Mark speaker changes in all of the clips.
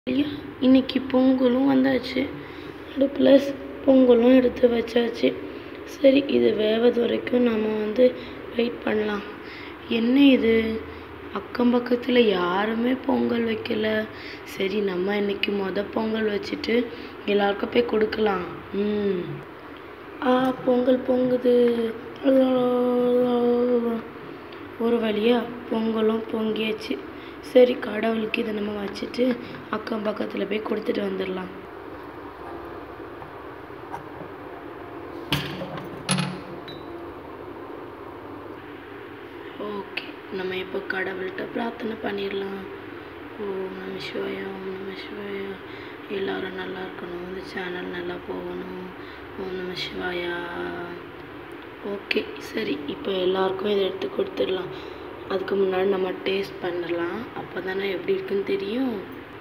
Speaker 1: இல்லையா இன்னைக்கு பொங்கலும் வந்தாச்சு அடுப்பில் பொங்கலும் எடுத்து வச்சாச்சு சரி இது வேவது வரைக்கும் நம்ம வந்து வெயிட் பண்ணலாம் என்ன இது அக்கம் பக்கத்தில் யாருமே பொங்கல் வைக்கல சரி நம்ம இன்னைக்கு மொத பொங்கல் வச்சுட்டு எல்லாருக்கும் போய் கொடுக்கலாம் ம் ஆ பொங்கல் பொங்குது ஒரு வழியா பொங்கலும் பொங்கியாச்சு சரி கடவுளுக்கு இதை நம்ம வச்சுட்டு அக்கம் பக்கத்தில் போய் கொடுத்துட்டு வந்துடலாம் ஓகே நம்ம இப்போ கடவுள்கிட்ட பிரார்த்தனை பண்ணிடலாம் ஓம் நம சிவாயா ஓம் நம சிவாயா எல்லாரும் நல்லா இருக்கணும் இந்த சேனல் நல்லா போகணும் ஓம் நம சிவாயா ஓகே சரி இப்போ எல்லாருக்கும் இதை எடுத்து கொடுத்துடலாம் அதுக்கு முன்னாடி நம்ம டேஸ்ட் பண்ணலாம் அப்போ தானே எப்படி இருக்குன்னு தெரியும்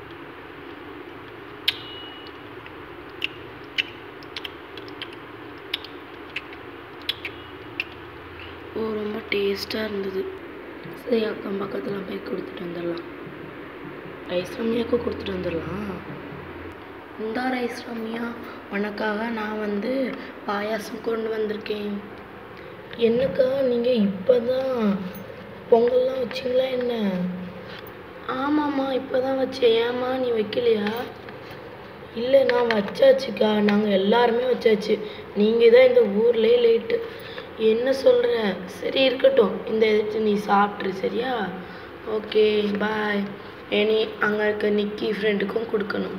Speaker 1: ஓ ரொம்ப டேஸ்ட்டாக இருந்தது சரி அக்கம் பக்கத்தில் போய் கொடுத்துட்டு வந்துடலாம் ரைஸ் ரம்யாவுக்கு கொடுத்துட்டு வந்துடலாம் இந்தா ரைஸ் ரம்யா உனக்காக நான் வந்து பாயாசம் கொண்டு வந்திருக்கேன் என்னக்கா நீங்கள் இப்போ தான் பொங்கல்லாம் வச்சிங்களா என்ன ஆமாம்மா இப்போ தான் வச்சேன் ஏம்மா நீ வைக்கலையா இல்லை நான் வச்சாச்சுக்கா நாங்கள் எல்லாருமே வச்சாச்சு நீங்கள் தான் இந்த ஊர்லேயே லேட்டு என்ன சொல்கிற சரி இருக்கட்டும் இந்த எடுத்து நீ சாப்பிட்ரு சரியா ஓகே பாய் இனி அங்கே இருக்க நிக்கி ஃப்ரெண்டுக்கும் கொடுக்கணும்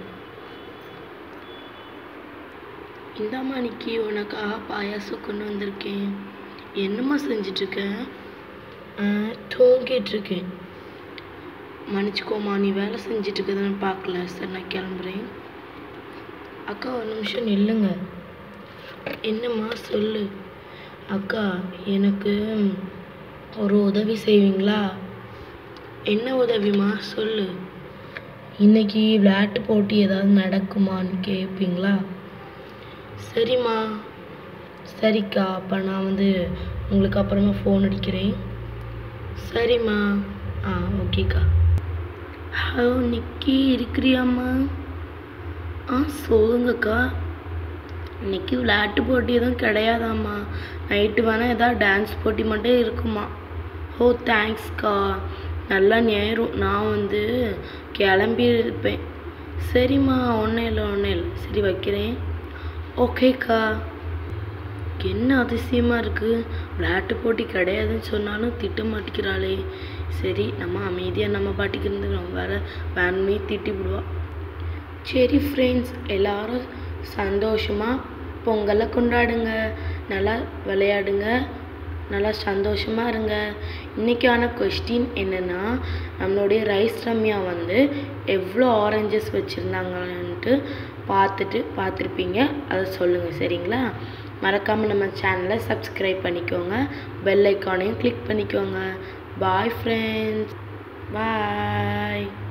Speaker 1: இந்தாம்மா நிக்கி உனக்காக பாயாசம் கொண்டு வந்திருக்கேன் என்னம்மா செஞ்சிட்ருக்க தூங்கிட்டு இருக்கேன் மன்னிச்சுக்கோமா நீ வேலை செஞ்சுட்டு இருக்கதை பார்க்கல சார் நான் கிளம்புறேன் அக்கா ஒரு நிமிஷம் நில்லுங்க என்னம்மா சொல்லு அக்கா எனக்கு ஒரு உதவி செய்வீங்களா என்ன உதவிம்மா சொல்லு இன்னைக்கு விளையாட்டு போட்டி ஏதாவது நடக்குமான்னு கேட்பீங்களா சரிம்மா சரிக்கா அப்போ நான் வந்து உங்களுக்கு அப்புறமா ஃபோன் அடிக்கிறேன் சரிம்மா ஆ ஓகேக்கா ஹலோ நிக்கி இருக்கிறியாம்மா ஆ சொல்லுங்கக்கா இன்னைக்கு விளையாட்டு போட்டி எதுவும் கிடையாதாம்மா நைட்டு வேணால் ஏதாவது டான்ஸ் போட்டி மட்டும் இருக்குமா ஓ தேங்க்ஸ்க்கா நல்லா நேரம் நான் வந்து கிளம்பி இருப்பேன் சரிம்மா ஒன்றும் இல்லை ஒன்றும் இல்லை சரி வைக்கிறேன் ஓகேக்கா என்ன அதிசயமாக இருக்குது விளையாட்டு போட்டி கிடையாதுன்னு சொன்னாலும் திட்ட மாட்டேங்கிறாளே சரி நம்ம அமைதியாக நம்ம பாட்டுக்கு இருந்துக்கிறோம் வேற வேணுமே திட்டி விடுவா சரி ஃப்ரெண்ட்ஸ் எல்லாரும் சந்தோஷமாக பொங்கலை கொண்டாடுங்க நல்லா விளையாடுங்க நல்லா சந்தோஷமாக இருங்க இன்றைக்கான கொஸ்டின் என்னென்னா நம்மளுடைய ரைஸ் ரம்யா வந்து எவ்வளோ ஆரஞ்சஸ் வச்சுருந்தாங்கன்ட்டு பார்த்துட்டு பார்த்துருப்பீங்க அதை சொல்லுங்கள் சரிங்களா மறக்காமல் நம்ம சேனலை சப்ஸ்கிரைப் பண்ணிக்கோங்க பெல் ஐக்கானையும் கிளிக் பண்ணிக்கோங்க பாய் ஃப்ரெண்ட்ஸ் பாய்